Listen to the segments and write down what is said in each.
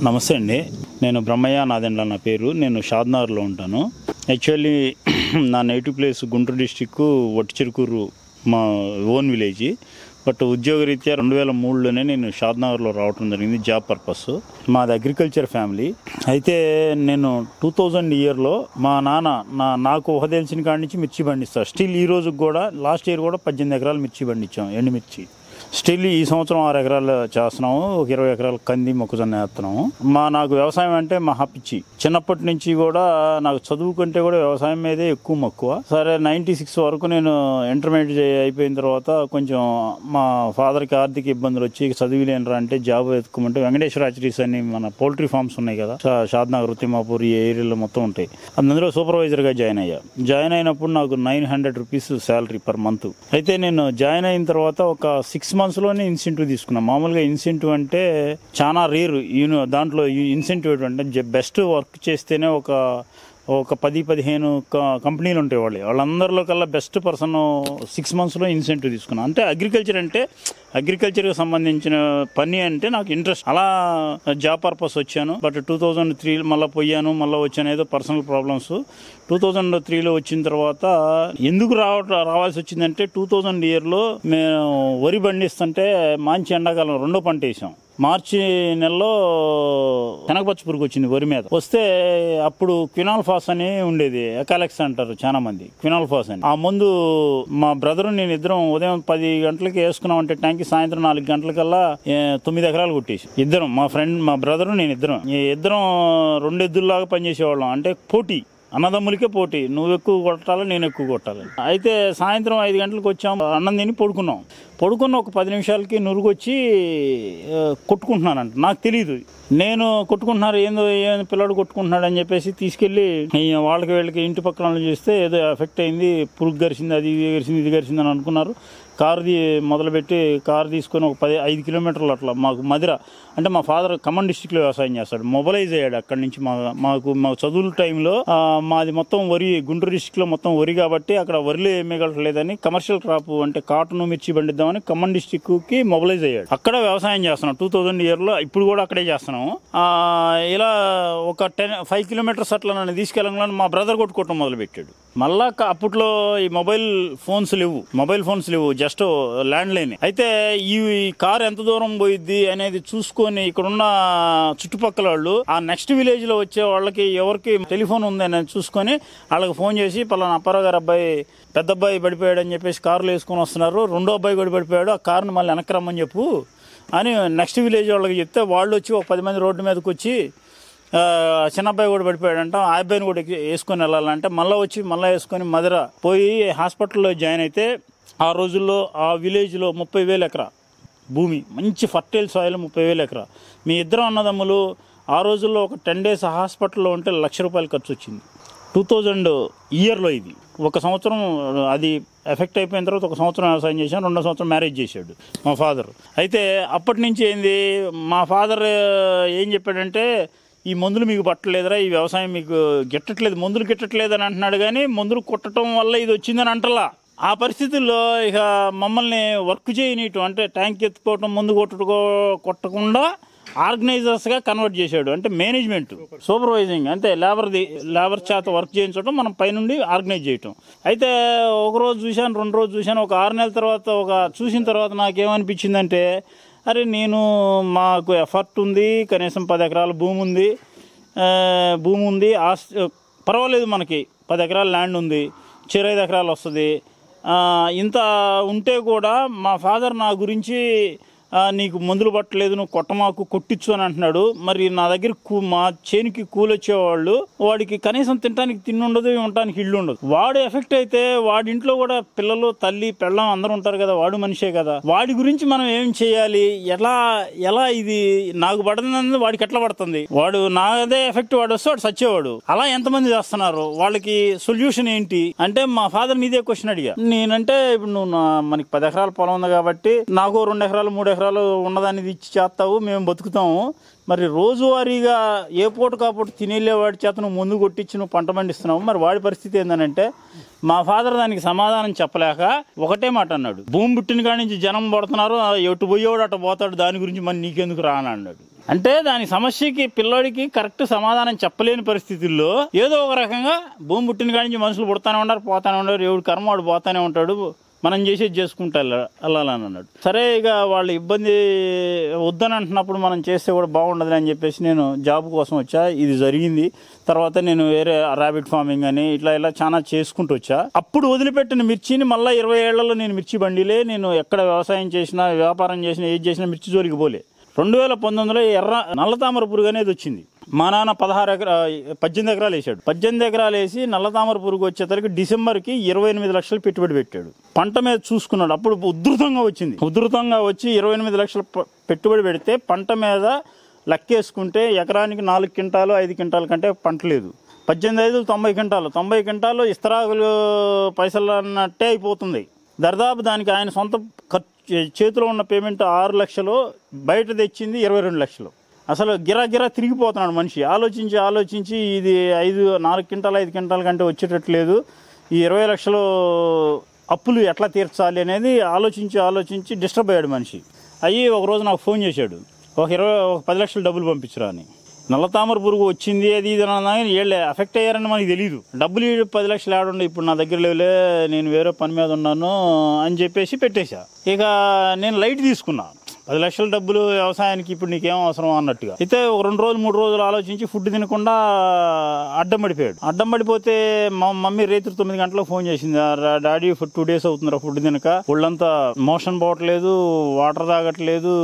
నమస్తే అండి నేను బ్రహ్మయ్య నాదెండ్ల నా పేరు నేను షాద్నగర్లో ఉంటాను యాక్చువల్లీ నా నేటివ్ ప్లేస్ గుంటూరు డిస్టిక్ వట్టిచెరుకూరు మా ఓన్ విలేజ్ బట్ ఉద్యోగరీత్యా రెండు వేల మూడులోనే నేను షాద్నగర్లో రావటం జరిగింది జాబ్ పర్పస్ మాది అగ్రికల్చర్ ఫ్యామిలీ అయితే నేను టూ థౌజండ్ ఇయర్లో మా నాన్న నా నాకు ఊహ తెలిసిన కాడి నుంచి మిర్చి పండిస్తాను స్టిల్ ఈ రోజుకి కూడా లాస్ట్ ఇయర్ కూడా పద్దెనిమిది ఎకరాలు మిర్చి పండించాం ఎండుమిర్చి స్టిల్ ఈ సంవత్సరం ఆరు ఎకరాలు చేస్తున్నాము ఒక ఇరవై ఎకరాలు కంది మొక్కజొన్న వేస్తున్నాము మా నాకు వ్యవసాయం అంటే మా హప్పిచ్చి చిన్నప్పటి నుంచి కూడా నాకు చదువు కంటే కూడా వ్యవసాయం మీదే ఎక్కువ మక్కువ సరే నైన్టీ సిక్స్ వరకు నేను ఇంటర్మీడియట్ అయిపోయిన తర్వాత కొంచెం మా ఫాదర్కి ఆర్థిక ఇబ్బందులు వచ్చి చదివిలేనరా అంటే జాబ్ వెతుకోమంటే వెంకటేశ్వర ఆచరీస్ అని మన పౌల్ట్రీ ఫార్మ్స్ ఉన్నాయి కదా షా- షాద్నగర్ తిమ్మాపూర్ ఈ ఏరియాలో మొత్తం ఉంటాయి అందులో సూపర్వైజర్గా జాయిన్ అయ్యా జాయిన్ అయినప్పుడు నాకు nine hundred rupees salary per month అయితే నేను జాయిన్ అయిన తర్వాత ఒక సిక్స్ మంత్స్లోనే ఇన్సెంటివ్ తీసుకున్నాను మామూలుగా ఇన్సెంటివ్ అంటే చాలా రేరు యూని దాంట్లో ఇన్సెంటివ్ అంటే బెస్ట్ వర్క్ చేస్తేనే ఒక ఒక పది పదిహేను క- కంపెనీలు ఉంటాయి వాళ్ళు వాళ్ళందరిలో కల్లా బెస్ట్ పర్సన్ సిక్స్ మంత్స్లో ఇన్సెంటివ్ తీసుకున్నాను అంటే అగ్రికల్చర్ అంటే అగ్రికల్చర్కి సంబంధించిన పని అంటే నాకు ఇంట్రెస్ట్ అలా జాబ్ పర్పస్ వచ్చాను బట్ టూ థౌజండ్ త్రీ మళ్ళీ పోయాను మళ్ళీ వచ్చాను ఏదో పర్సనల్ ప్రాబ్లమ్స్ టూ థౌజండ్ త్రీలో వచ్చిన తర్వాత ఎందుకు రావ రావాల్సి వచ్చిందంటే టూ థౌజండ్ ఇయర్లో మేము వరి పండిస్తుంటే మంచి ఎండాకాలం రెండో పంట వేసాం మార్చి నెలలో శనగపచ్చ పురుగు వచ్చింది వరి మీద వస్తే అప్పుడు క్వినాల్ ఫాస్ అని ఉండేది ఎకాలెక్స్ అంటారు చాలా మంది క్వినాల్ ఫాస్ అని ఆ ముందు మా బ్రదర్ నేను ఇద్దరం ఉదయం పది గంటలకి వేసుకున్నాం అంటే ట్యాంక్ సాయంత్రం నాలుగు గంటలకల్లా ఏ, తొమ్మిది ఎకరాలు కొట్టేసి ఇద్దరం మా ఫ్రెండ్ మా బ్రదర్ నేను ఇద్దరం ఈ ఇద్దరం రెండు ఎద్దుల్లాగా పనిచేసేవాళ్ళం అంటే పోటీ అన్నదమ్ములకే పోటీ నువ్వు ఎక్కువ కొట్టాలి నేను ఎక్కువ కొట్టాలి అయితే సాయంత్రం ఐదు గంటలకు వచ్చాం అన్నం తిని పడుకున్నాం పడుకున్న ఒక పది నిమిషాలకి నురుగొచ్చి ఆ, కొట్టుకుంటున్నానంట నాకు తెలియదు నేను కొట్టుకుంటున్నారు ఏందో ఏం పిల్లడు కొట్టుకుంటున్నాడు అని చెప్పేసి తీసుకెళ్లి ఈ వాళ్ళకి వీళ్ళకి ఇంటి పక్కన వాళ్ళు చూస్తే ఏదో ఎఫెక్ట్ అయింది పురుగు గరిచింది అది ఇది గరిచింది ఇది గరిచింది అని అనుకున్నారు కారుది మొదలుపెట్టి కారు తీసుకొని ఒక పది ఐదు కిలోమీటర్లు అట్లా మాకు మదిర అంటే మా ఫాదర్ ఖమ్మం డిస్టిక్లో వ్యవసాయం చేస్తాడు మొబలైజ్ అయ్యాడు అక్కడి నుంచి మా మాకు మా చదువుల టైంలో ఆ, మాది మొత్తం వరి గుంటూరు డిస్టిక్లో మొత్తం వరి కాబట్టి అక్కడ వరిలో మిగలట్లేదని కమర్షియల్ క్రాప్ అంటే కాటన్ మిర్చి పండిద్దామని ఖమ్మం డిస్టిక్కి మొబలైజ్ అయ్యాడు అక్కడ వ్యవసాయం చేస్తున్నాం టూ థౌజండ్ ఇయర్లో ఇప్పుడు కూడా అక్కడే చేస్తున్నాము ఆ, ఇలా ఒక టెన్ ఫైవ్ కిలోమీటర్స్ అట్లా నన్ను తీసుకెళ్ళగానే మా బ్రదర్ కొట్టుకోవటం మొదలు పెట్టాడు మళ్ళా క- అప్పట్లో ఈ మొబైల్ ఫోన్స్ లేవు మొబైల్ ఫోన్స్ లేవు జస్ట్ ల్యాండ్ లైన్ అయితే ఈ కార్ ఎంత దూరం పోయిద్ది అనేది చూసుకొని ఇక్కడున్న చుట్టుపక్కల వాళ్ళు ఆ నెక్స్ట్ విలేజ్ లో వచ్చే వాళ్ళకి ఎవరికి టెలిఫోన్ ఉంది అనేది చూసుకొని వాళ్ళకి ఫోన్ చేసి పలానా అప్పారావు గారు అబ్బాయి పెద్ద అబ్బాయి పడిపోయాడు అని చెప్పేసి కారులో వేసుకొని వస్తున్నారు రెండో అబ్బాయి కూడా పడిపోయాడు ఆ కారుని మళ్ళీ వెనక్కి రమ్మని చెప్పు అని నెక్స్ట్ విలేజ్ వాళ్ళకి చెప్తే వాళ్ళు వచ్చి ఒక పది మంది రోడ్డు మీదకి వచ్చి ఆ, చిన్న అబ్బాయి కూడా పడిపోయాడంట ఆ అబ్బాయిని కూడా ఎక్కి- వేసుకొని వెళ్ళాలంటే మళ్ళీ వచ్చి మళ్ళీ వేసుకొని మధుర పోయి హాస్పిటల్లో జాయిన్ అయితే ఆ రోజుల్లో ఆ విలేజ్లో ముప్పై వేలు ఎకరా భూమి మంచి ఫర్టైల్ సాయిల్ ముప్పై వేలు ఎకరా మీ ఇద్దరు అన్నదమ్ములు ఆ రోజుల్లో ఒక టెన్ డేస్ హాస్పిటల్లో ఉంటే లక్ష రూపాయలు ఖర్చు వచ్చింది టూ థౌజండ్ ఇయర్లో ఇది ఒక సంవత్సరం అది ఎఫెక్ట్ అయిపోయిన తర్వాత ఒక సంవత్సరం వ్యవసాయం చేశాను రెండో సంవత్సరం మ్యారేజ్ చేశాడు మా ఫాదర్ అయితే అప్పటి నుంచి ఏంది మా ఫాదర్ ఏం చెప్పాడంటే ఈ మందులు మీకు పట్టలేదురా ఈ వ్యవసాయం మీకు గిట్టట్లేదు మందులు గిట్టట్లేదు అని అంటున్నాడు కానీ మందులు కొట్టడం వల్ల ఇది వచ్చిందని అంటలా ఆ పరిస్థితుల్లో ఇక మమ్మల్ని వర్క్ చేయనీయటం అంటే ట్యాంక్ ఎత్తుకోవటం ముందు కొట్టుకో కొట్టకుండా ఆర్గనైజర్స్ గా కన్వర్ట్ చేశాడు అంటే మేనేజ్మెంట్ సూపర్వైజింగ్ అంటే లేబర్ది లేబర్ చేత వర్క్ చేయించడం మనం పైనుండి ఆర్గనైజ్ చేయటం అయితే ఒక రోజు చూశాను రెండు రోజు చూశాను ఒక ఆరు నెలల తర్వాత ఒక చూసిన తర్వాత నాకేమనిపించిందంటే అరే నేను మాకు ఎఫర్ట్ ఉంది కనీసం పది ఎకరాల భూమి ఉంది ఆ, భూమి ఉంది ఆస్తి పర్వాలేదు మనకి పది ఎకరాల ల్యాండ్ ఉంది చిరైదు ఎకరాలు వస్తుంది ఆ, ఇంత ఉంటే కూడా మా ఫాదర్ నా గురించి ఆ, నీకు మందులు పట్టలేదు నువ్వు కొట్టమాకు కొట్టించు అని అంటున్నాడు మరి నా దగ్గర కూ మా చేనికి కూలొచ్చేవాళ్ళు వాడికి కనీసం తినడానికి తిండి ఉండదు ఉండటానికి ఇల్లు ఉండదు వాడు ఎఫెక్ట్ అయితే వాడి ఇంట్లో కూడా పిల్లలు తల్లి పెళ్ళం అందరూ ఉంటారు కదా వాడు మనిషే కదా వాడి గురించి మనం ఏం చేయాలి ఎలా ఎలా ఇది నాకు పడుతుంది వాడికి ఎట్లా పడుతుంది వాడు నాదే ఎఫెక్ట్ వాడు వస్తే వాడు సచ్చేవాడు అలా ఎంతమంది చేస్తున్నారు వాళ్ళకి సొల్యూషన్ ఏంటి అంటే మా ఫాదర్ నీదే క్వశ్చన్ అడిగా నేనంటే ఇప్పుడు నువ్వు నా- మనకి పది ఎకరాల పొలం ఉంది కాబట్టి నాకు రెండు ఎకరాలు మూడు ఎకరాలు ఉన్నదాన్ని ఇచ్చి చేస్తావు మేము బతుకుతాము మరి రోజువారీగా ఏ పూట కాపూట తినేళ్ళే వాడి చేత నువ్వు ముందు కొట్టించి నువ్వు పంట పండిస్తున్నావు మరి వాడి పరిస్థితి ఏంటంటే మా ఫాదర్ దానికి సమాధానం చెప్పలేక ఒకటే మాట అన్నాడు భూమి పుట్టిన కాడి నుంచి జనం పడుతున్నారు ఆ ఎటు పోయేవాడు అటు పోతాడు దాని గురించి మరి నీకెందుకు రా అని అన్నాడు అంటే దాని సమస్యకి పిల్లోడికి కరెక్ట్ సమాధానం చెప్పలేని పరిస్థితుల్లో ఏదో ఒక రకంగా భూమి పుట్టిన కాడి నుంచి మనుషులు పుడతానే ఉంటారు పోతానే ఉంటారు ఎవడు కర్మ వాడు పోతానే ఉంటాడు మనం చేసేది చేసుకుంటా వెళ్ళ- వెళ్ళాలని అన్నాడు సరే ఇక వాళ్ళు ఇబ్బంది వద్దని అంటున్నప్పుడు మనం చేస్తే కూడా బాగుండదు అని చెప్పేసి నేను జాబ్ కోసం వచ్చా ఇది జరిగింది తర్వాత నేను వేరే ర్యాబిట్ ఫార్మింగ్ అని ఇట్లా ఇలా చాలా చేసుకుంటూ వచ్చా అప్పుడు వదిలిపెట్టిన మిర్చిని మళ్ళీ ఇరవై ఏళ్లలో నేను మిర్చి బండిలే నేను ఎక్కడ వ్యవసాయం చేసినా వ్యాపారం చేసినా ఏది చేసినా మిర్చి జోలికి పోలే రెండు వేల పంతొమ్మిదిలో ఎర్ర నల్లతామర పురుగు అనేది వచ్చింది మా నాన్న పదహారు ఎకరా పద్దెనిమిది ఎకరాలు వేసాడు పద్దెనిమిది ఎకరాలు వేసి నల్లతామర పురుగు వచ్చేసరికి డిసెంబర్కి ఇరవై ఎనిమిది లక్షలు పెట్టుబడి పెట్టాడు పంట మీద చూసుకున్నాడు అప్పుడు ఉధృతంగా వచ్చింది ఉధృతంగా వచ్చి ఇరవై ఎనిమిది లక్షలు ప- పెట్టుబడి పెడితే పంట మీద లెక్కేసుకుంటే ఎకరానికి నాలుగు క్వింటాలు ఐదు క్వింటాల కంటే పంట లేదు పద్దెనిమిది ఐదు తొంభై క్వింటాలు తొంభై క్వింటాలు ఇస్తరాకులు పైసలు అన్నట్టే అయిపోతుంది దర్దాపు దానికి ఆయన సొంత ఖర్చు చేతిలో ఉన్న పేమెంట్ ఆరు లక్షలు బయట తెచ్చింది ఇరవై రెండు లక్షలు అసలు గిరా గిరా తిరిగిపోతున్నాడు మనిషి ఆలోచించి ఆలోచించి ఇది ఐదు నాలుగు క్వింటాలు ఐదు క్వింటాల కంటే వచ్చేటట్లేదు ఈ ఇరవై లక్షలు అప్పులు ఎట్లా తీర్చాలి అనేది ఆలోచించి ఆలోచించి డిస్టర్బ్ అయ్యాడు మనిషి అయ్యి ఒక రోజు నాకు ఫోన్ చేశాడు ఒక ఇరవై ఒక పది లక్షలు డబ్బులు పంపించరా అని నల్లతామర పురుగు వచ్చింది అది ఇది అన్నా కానీ వీళ్ళే అఫెక్ట్ అయ్యారని మనకి తెలియదు డబ్బులు ఈ పది లక్షలు ఆడుండే ఇప్పుడు నా దగ్గర లేవులే నేను వేరే పని మీద ఉన్నాను అని చెప్పేసి పెట్టేశా ఇక నేను లైట్ తీసుకున్నా పది లక్షల డబ్బులు వ్యవసాయానికి ఇప్పుడు నీకేం అవసరం అన్నట్టుగా అయితే ఒక రెండు రోజులు మూడు రోజులు ఆలోచించి ఫుడ్ తినకుండా అడ్డం పడిపోయాడు అడ్డం పడిపోతే మా మమ్మీ రేత్రి తొమ్మిది గంటలకు ఫోన్ చేసింది "ఆ రా- డాడీ ఫుడ్ టూ డేస్ అవుతుందిరా ఫుడ్ తినక ఒళ్ళంతా మోషన్ పోవట్లేదు వాటర్ తాగట్లేదు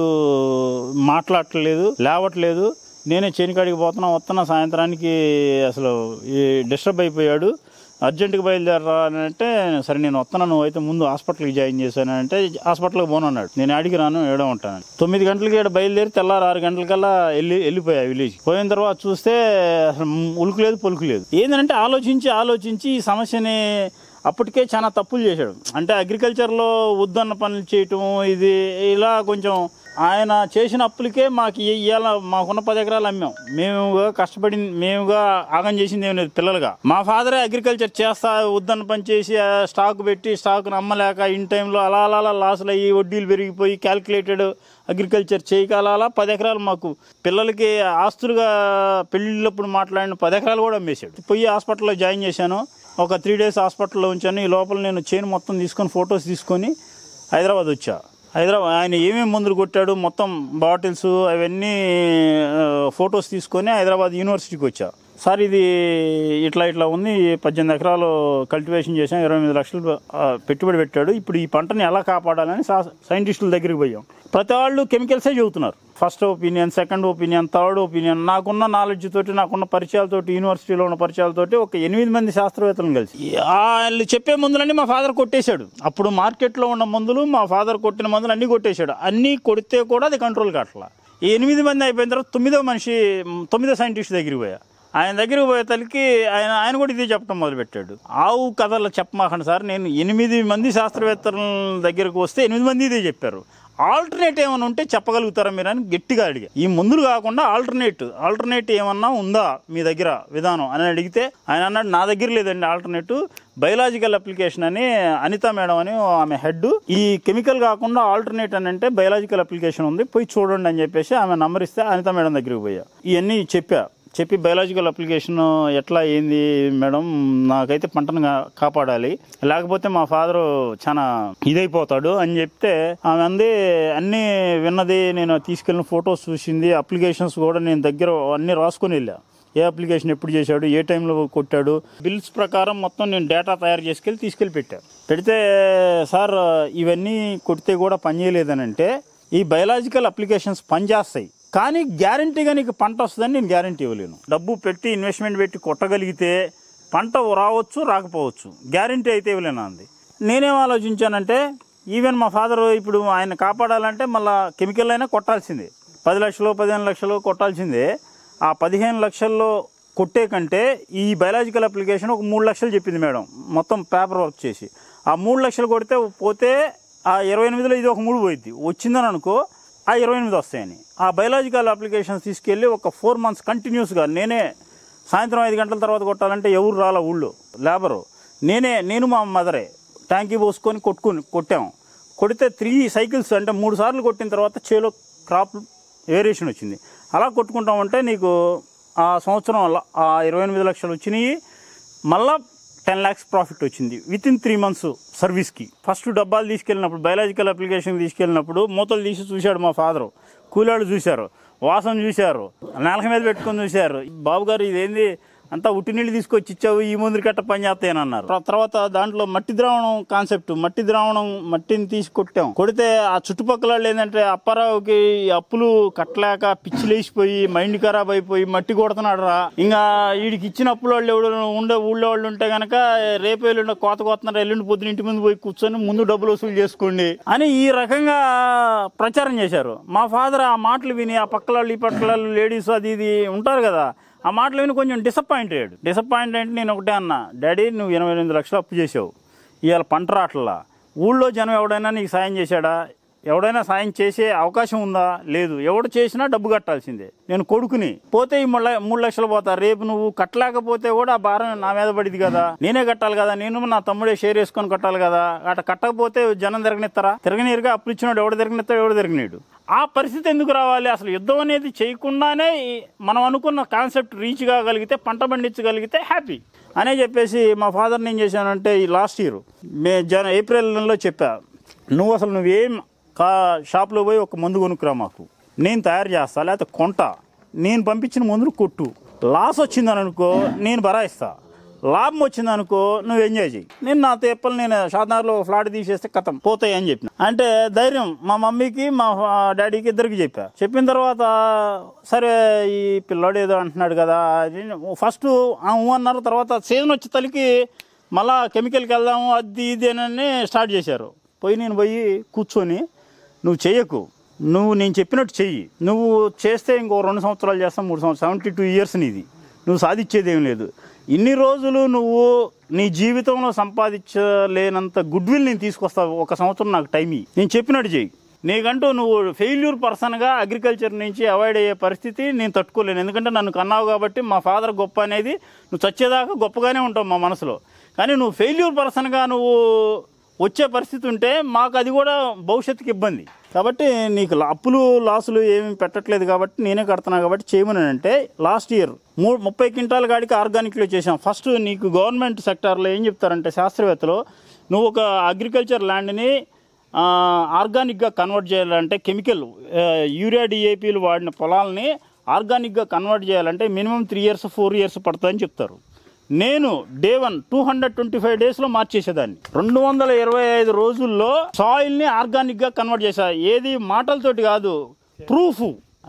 మాట్లాడట్లేదు లేవట్లేదు నేనే చేనికాడికి పోతున్నా వస్తున్నా సాయంత్రానికి అసలు ఈ డిస్టర్బ్ అయిపోయాడు అర్జెంటుగా బయలుదేరరా అని అంటే సరే నేను వస్తాను నువ్వు అయితే ముందు హాస్పిటల్కి జాయిన్ చేశాను అంటే హాస్పిటల్కి పోను అన్నాడు నేను అడిగి రాను ఏడో ఉంటాను తొమ్మిది గంటలకి ఇక్కడ బయలుదేరి తెల్లారు ఆరు గంటలకల్లా వెళ్ళి వెళ్ళిపోయా విలేజ్ పోయిన తర్వాత చూస్తే అసలు ఉలుకు లేదు పొలుకు లేదు ఏంటంటే ఆలోచించి ఆలోచించి ఈ సమస్యని అప్పటికే చాలా తప్పులు చేశాడు అంటే అగ్రికల్చర్లో వద్దన్న పనులు చేయటం ఇది ఇలా కొంచెం ఆయన చేసిన అప్పులకే మాకు ఇవాళ మాకున్న పది ఎకరాలు అమ్మాం మేముగా కష్టపడి మేముగా ఆగం చేసింది ఏం లేదు పిల్లలుగా మా ఫాదరే అగ్రికల్చర్ చేస్తా వద్దన్న పని చేసి ఆ స్టాక్ పెట్టి స్టాక్ అమ్మలేక ఇన్ టైంలో అలా అలా అలా లాసులు అయ్యి వడ్డీలు పెరిగిపోయి క్యాల్కులేటెడ్ అగ్రికల్చర్ చేయకాల అలా పది ఎకరాలు మాకు పిల్లలకి ఆస్తులుగా పెళ్ళిళ్ళప్పుడు మాట్లాడిన పది ఎకరాలు కూడా అమ్మేశాడు పోయి హాస్పిటల్లో జాయిన్ చేశాను ఒక త్రీ డేస్ హాస్పిటల్లో ఉంచాను ఈ లోపల నేను చైన్ మొత్తం తీసుకొని ఫొటోస్ తీసుకొని హైదరాబాద్ వచ్చా హైదరాబాద్ ఆయన ఏమేమి మందులు కొట్టాడు మొత్తం బాటిల్స్ అవన్నీ ఫొటోస్ తీసుకొని హైదరాబాద్ యూనివర్సిటీకి వచ్చా సార్ ఇది ఇట్లా ఇట్లా ఉంది పద్దెనిమిది ఎకరాలు కల్టివేషన్ చేసాం ఇరవై ఎనిమిది లక్షలు ఆ, పెట్టుబడి పెట్టాడు ఇప్పుడు ఈ పంటని ఎలా కాపాడాలని సా- సైంటిస్టుల దగ్గరికి పోయాం ప్రతి వాళ్ళు కెమికల్సే చెబుతున్నారు first opinion second opinion third opinion నాకున్న నాలెడ్జ్ తోటి నాకున్న పరిచయాలతోటి యూనివర్సిటీలో ఉన్న పరిచయాలతోటి ఒక ఎనిమిది మంది శాస్త్రవేత్తలను కలిసి వాళ్ళు చెప్పే మందులన్నీ మా ఫాదర్ కొట్టేశాడు అప్పుడు మార్కెట్లో ఉన్న మందులు మా ఫాదర్ కొట్టిన మందులు అన్నీ కొట్టేశాడు అన్నీ కొడితే కూడా అది కంట్రోల్ కావట్లా ఈ ఎనిమిది మంది అయిపోయిన తర్వాత తొమ్మిదో మనిషి తొమ్మిదో సైంటిస్ట్ దగ్గరికి పోయా ఆయన దగ్గరికి పోయేతలకి ఆయన ఆయన కూడా ఇదే చెప్పడం మొదలుపెట్టాడు ఆవు కథలు చెప్పమాకండి సార్ నేను ఎనిమిది మంది శాస్త్రవేత్తల దగ్గరకు వస్తే ఎనిమిది మంది ఇదే చెప్పారు ఆల్టర్నేట్ ఏమైనా ఉంటే చెప్పగలుగుతారా మీరు అని గట్టిగా అడిగా ఈ మందులు కాకుండా ఆల్టర్నేట్ ఆల్టర్నేట్ ఏమన్నా ఉందా మీ దగ్గర విధానం అని అడిగితే ఆయన అన్నాడు నా దగ్గర లేదండి ఆల్టర్నేట్ బయలాజికల్ అప్లికేషన్ అని అనిత మేడం అని ఆమె హెడ్ ఈ కెమికల్ కాకుండా ఆల్టర్నేట్ అని అంటే బయలాజికల్ అప్లికేషన్ ఉంది పోయి చూడండి అని చెప్పేసి ఆమె నంబర్ ఇస్తే అనిత మేడం దగ్గరికి పోయా ఇవన్నీ చెప్పా చెప్పి బయలాజికల్ అప్లికేషన్ ఎట్లా ఏంది మేడం నాకైతే పంటను కా- కాపాడాలి లేకపోతే మా ఫాదర్ చాలా ఇదైపోతాడు అని చెప్తే ఆమె అంది అన్నీ విన్నది నేను తీసుకెళ్ళిన ఫొటోస్ చూసింది అప్లికేషన్స్ కూడా నేను దగ్గర అన్నీ రాసుకొని వెళ్ళా ఏ అప్లికేషన్ ఎప్పుడు చేశాడు ఏ టైంలో కొట్టాడు బిల్స్ ప్రకారం మొత్తం నేను డేటా తయారు చేసుకెళ్ళి తీసుకెళ్ళి పెట్టా పెడితే సార్ ఇవన్నీ కొడితే కూడా పనిచేయలేదని అంటే ఈ బయలాజికల్ అప్లికేషన్స్ పనిచేస్తాయి కానీ గ్యారంటీగా నీకు పంట వస్తుందని నేను గ్యారంటీ ఇవ్వలేను డబ్బు పెట్టి ఇన్వెస్ట్మెంట్ పెట్టి కొట్టగలిగితే పంట రావచ్చు రాకపోవచ్చు గ్యారంటీ అయితే ఇవ్వలేను అంది నేనేం ఆలోచించానంటే ఈవెన్ మా ఫాదర్ ఇప్పుడు ఆయన కాపాడాలంటే మళ్ళీ కెమికల్ అయినా కొట్టాల్సిందే పది లక్షలు పదిహేను లక్షలు కొట్టాల్సిందే ఆ పదిహేను లక్షల్లో కొట్టే కంటే ఈ బయలాజికల్ అప్లికేషన్ ఒక మూడు లక్షలు చెప్పింది మేడం మొత్తం పేపర్ వర్క్ చేసి ఆ మూడు లక్షలు కొడితే పోతే ఆ ఇరవై ఎనిమిదిలో ఇది ఒక మూడు పోయిద్ది వచ్చిందని అనుకో ఆ ఇరవై ఎనిమిది వస్తాయని ఆ బయలాజికల్ అప్లికేషన్స్ తీసుకెళ్ళి ఒక ఫోర్ మంత్స్ కంటిన్యూస్గా నేనే సాయంత్రం ఐదు గంటల తర్వాత కొట్టాలంటే ఎవరు రాలా ఊళ్ళో లేబరు నేనే నేను మా మదరే ట్యాంకీ పోసుకొని కొట్టుకొని కొట్టాము కొడితే త్రీ సైకిల్స్ అంటే మూడు సార్లు కొట్టిన తర్వాత చేలో క్రాప్ వేరియేషన్ వచ్చింది అలా కొట్టుకుంటా ఉంటే నీకు ఆ సంవత్సరం ల- ఆ ఇరవై ఎనిమిది లక్షలు వచ్చినాయి మళ్ళా టెన్ ల్యాక్స్ ప్రాఫిట్ వచ్చింది విత్ ఇన్ త్రీ మంత్స్ సర్వీస్కి ఫస్ట్ డబ్బాలు తీసుకెళ్ళినప్పుడు బయలాజికల్ అప్లికేషన్ తీసుకెళ్ళినప్పుడు మూతలు తీసి చూశాడు మా ఫాదరు కూలాడు చూశారు వాసన చూశారు నేలక మీద పెట్టుకొని చూశారు బాబు గారు ఇదేంది అంతా ఉట్టి నీళ్ళు తీసుకొచ్చి ఇచ్చావు ఈ ముందు కట్ట పని చేస్తాయని ఆ తర్వాత దాంట్లో మట్టి ద్రావణం కాన్సెప్ట్ మట్టి ద్రావణం మట్టిని తీసి కొట్టాం కొడితే ఆ చుట్టుపక్కల వాళ్ళు ఏంటంటే అప్పారావుకి ఈ అప్పులు కట్టలేక పిచ్చి లేచిపోయి మైండ్ ఖరాబ్ అయిపోయి మట్టి కొడుతున్నాడు రా ఇంకా వీడికి ఇచ్చిన అప్పుల వాళ్ళు ఎవడు ఉండే ఊళ్ళో వాళ్ళు ఉంటే గనక రేపు ఎల్లుండి కోత కోతున్నారు ఎల్లుండి పొద్దున ఇంటి ముందు పోయి కూర్చొని ముందు డబ్బులు వసూలు చేసుకోండి అని ఈ రకంగా ప్రచారం చేశారు మా ఫాదర్ ఆ మాటలు విని ఆ పక్కల వాళ్ళు ఈ పక్కల వాళ్ళు లేడీస్ అది ఇది ఉంటారు కదా ఆ మాటలు విని కొంచెం డిసప్పాయింట్ అయ్యాడు డిసప్పాయింట్ అంటే నేను ఒకటే అన్నా డాడీ నువ్వు ఎనభై ఎనిమిది లక్షలు అప్పు చేసావు ఇవాళ పంట రాట్లా ఊళ్ళో జనం ఎవడైనా నీకు సాయం చేశాడా ఎవడైనా సాయం చేసే అవకాశం ఉందా లేదు ఎవడు చేసినా డబ్బు కట్టాల్సిందే నేను కొడుకుని పోతే ఈ మూడు ల- మూడు లక్షలు పోతా రేపు నువ్వు కట్టలేకపోతే కూడా ఆ భారం నా మీద పడింది కదా నేనే కట్టాలి కదా నేను నా తమ్ముడే షేర్ వేసుకొని కట్టాలి కదా అట్లా కట్టకపోతే జనం తిరగనిస్తారా తిరగనీరుగా అప్పులు ఇచ్చినాడు ఎవడు తిరగనిస్తాడు ఎవడు తిరగనీడు ఆ పరిస్థితి ఎందుకు రావాలి అసలు యుద్ధం అనేది చేయకుండానే ఈ- మనం అనుకున్న కాన్సెప్ట్ రీచ్ కాగలిగితే పంట పండించగలిగితే హ్యాపీ అనే చెప్పేసి మా ఫాదర్ని ఏం చేశానంటే ఈ లాస్ట్ ఇయర్ మే జన ఏప్రిల్ నెలలో చెప్పా నువ్వు అసలు నువ్వేం కా షాప్లో పోయి ఒక మందు కొనుక్కురా మాకు నేను తయారు చేస్తా లేకపోతే కొంట నేను పంపించిన మందులు కొట్టు లాస్ వచ్చిందని అనుకో నేను బరాయిస్తా లాభం వచ్చింది అనుకో నువ్వు ఎంజాయ్ చేయి నేను నా తెప్పలు నేను షాద్నగర్లో ఫ్లాట్ తీసేస్తే కథం పోతాయి అని చెప్పిన అంటే ధైర్యం మా మమ్మీకి మా డాడీకి ఇద్దరికి చెప్పా చెప్పిన తర్వాత సరే ఈ పిల్లోడు ఏదో అంటున్నాడు కదా ఫస్ట్ అన్నారు తర్వాత సీజన్ వచ్చే తలికి మళ్ళా కెమికల్కి వెళ్దాము అది ఇది అని స్టార్ట్ చేశారు పోయి నేను పోయి కూర్చొని నువ్వు చేయకు నువ్వు నేను చెప్పినట్టు చెయ్యి నువ్వు చేస్తే ఇంకో రెండు సంవత్సరాలు చేస్తాం మూడు సంవత్సరాలు సెవెంటీ టూ ఇయర్స్ నీది నువ్వు సాధించేది ఏం లేదు ఇన్ని రోజులు నువ్వు నీ జీవితంలో సంపాదించలేనంత గుడ్ విల్ నేను తీసుకొస్తావు ఒక సంవత్సరం నాకు టైం ఇయ్యి నేను చెప్పినట్టు చెయ్యి నీకంటూ నువ్వు ఫెయిల్యూర్ పర్సన్గా అగ్రికల్చర్ నుంచి అవాయిడ్ అయ్యే పరిస్థితి నేను తట్టుకోలేను ఎందుకంటే నన్ను కన్నావు కాబట్టి మా ఫాదర్ గొప్ప అనేది నువ్వు చచ్చేదాకా గొప్పగానే ఉంటావు మా మనసులో కానీ నువ్వు ఫెయిల్యూర్ పర్సన్గా నువ్వు వచ్చే పరిస్థితి ఉంటే మాకు అది కూడా భవిష్యత్తుకి ఇబ్బంది కాబట్టి నీకు లా- అప్పులు లాసులు ఏమి పెట్టట్లేదు కాబట్టి నేనే కడుతున్నా కాబట్టి చేయమని అంటే లాస్ట్ ఇయర్ మూ ముప్పై క్వింటాల గాడికి ఆర్గానిక్లో చేసాం ఫస్ట్ నీకు గవర్నమెంట్ సెక్టార్లో ఏం చెప్తారంటే శాస్త్రవేత్తలు నువ్వు ఒక అగ్రికల్చర్ ల్యాండ్ని ఆ, ఆర్గానిక్గా కన్వర్ట్ చేయాలంటే కెమికల్ ఆ, యూరియా డిఏపీలు వాడిన పొలాలని ఆర్గానిక్గా కన్వర్ట్ చేయాలంటే minimum three years four years పడుతుందని చెప్తారు నేను day one two hundred twenty five days లో మార్చేసేదాన్ని రెండు వందల ఇరవై ఐదు రోజుల్లో సాయిల్ ని ఆర్గానిక్ గా కన్వర్ట్ చేశా ఏది మాటలతోటి కాదు ప్రూఫ్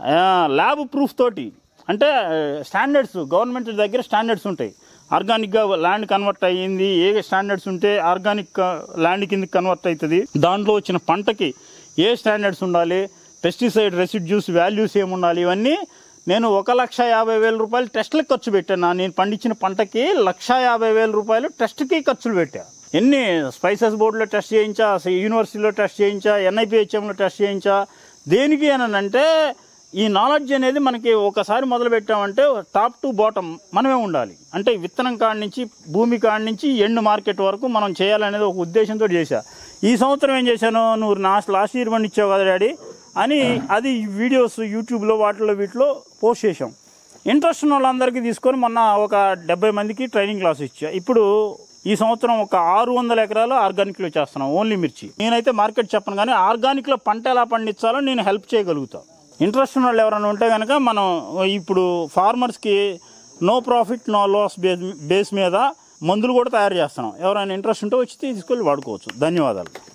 ల్యాబ్ ప్రూఫ్ తోటి అంటే స్టాండర్డ్స్ గవర్నమెంట్ దగ్గర స్టాండర్డ్స్ ఉంటాయి ఆర్గానిక్గా ల్యాండ్ కన్వర్ట్ అయ్యింది ఏ స్టాండర్డ్స్ ఉంటే ఆర్గానిక్ ల్యాండ్ కింద కన్వర్ట్ అవుతుంది దాంట్లో వచ్చిన పంటకి ఏ స్టాండర్డ్స్ ఉండాలి పెస్టిసైడ్ రెసిడ్యూస్ వాల్యూస్ ఏముండాలి ఇవన్నీ నేను ఒక లక్ష యాభై వేల రూపాయలు టెస్ట్లకు ఖర్చు పెట్టాను నేను పండించిన పంటకి లక్ష యాభై వేల రూపాయలు టెస్ట్కి ఖర్చులు పెట్టా ఎన్ని స్పైసెస్ బోర్డులో టెస్ట్ చేయించా అసలు యూనివర్సిటీలో టెస్ట్ చేయించా ఎన్ఐపిహెచ్ఎంలో టెస్ట్ చేయించా దేనికి అని అంటే ఈ నాలెడ్జ్ అనేది మనకి ఒకసారి మొదలు పెట్టామంటే టాప్ టు బాటమ్ మనమే ఉండాలి అంటే విత్తనం కాడి నుంచి భూమి కాడి నుంచి ఎండ్ మార్కెట్ వరకు మనం చేయాలనేది ఒక ఉద్దేశంతో చేశా ఈ సంవత్సరం ఏం చేశాను నువ్వు లాస్ట్ లాస్ట్ ఇయర్ పండించావు కదా డాడీ అని అది వీడియోస్ యూట్యూబ్లో వాటిలో వీటిలో పోస్ట్ చేసాం ఇంట్రెస్ట్ ఉన్న వాళ్ళందరికీ తీసుకొని మొన్న ఒక డెబ్బై మందికి ట్రైనింగ్ క్లాస్ ఇచ్చా ఇప్పుడు ఈ సంవత్సరం ఒక ఆరు వందల ఎకరాలు ఆర్గానిక్లో చేస్తున్నాం ఓన్లీ మిర్చి నేనైతే మార్కెట్ చెప్పను కానీ ఆర్గానిక్లో పంట ఎలా పండించాలో నేను హెల్ప్ చేయగలుగుతా ఇంట్రెస్ట్ ఉన్న వాళ్ళు ఎవరైనా ఉంటే కనుక మనం ఇప్పుడు ఫార్మర్స్కి no profit no loss base base మీద మందులు కూడా తయారు చేస్తున్నాం ఎవరైనా ఇంట్రెస్ట్ ఉంటే వచ్చి తీసుకెళ్ళి వాడుకోవచ్చు ధన్యవాదాలు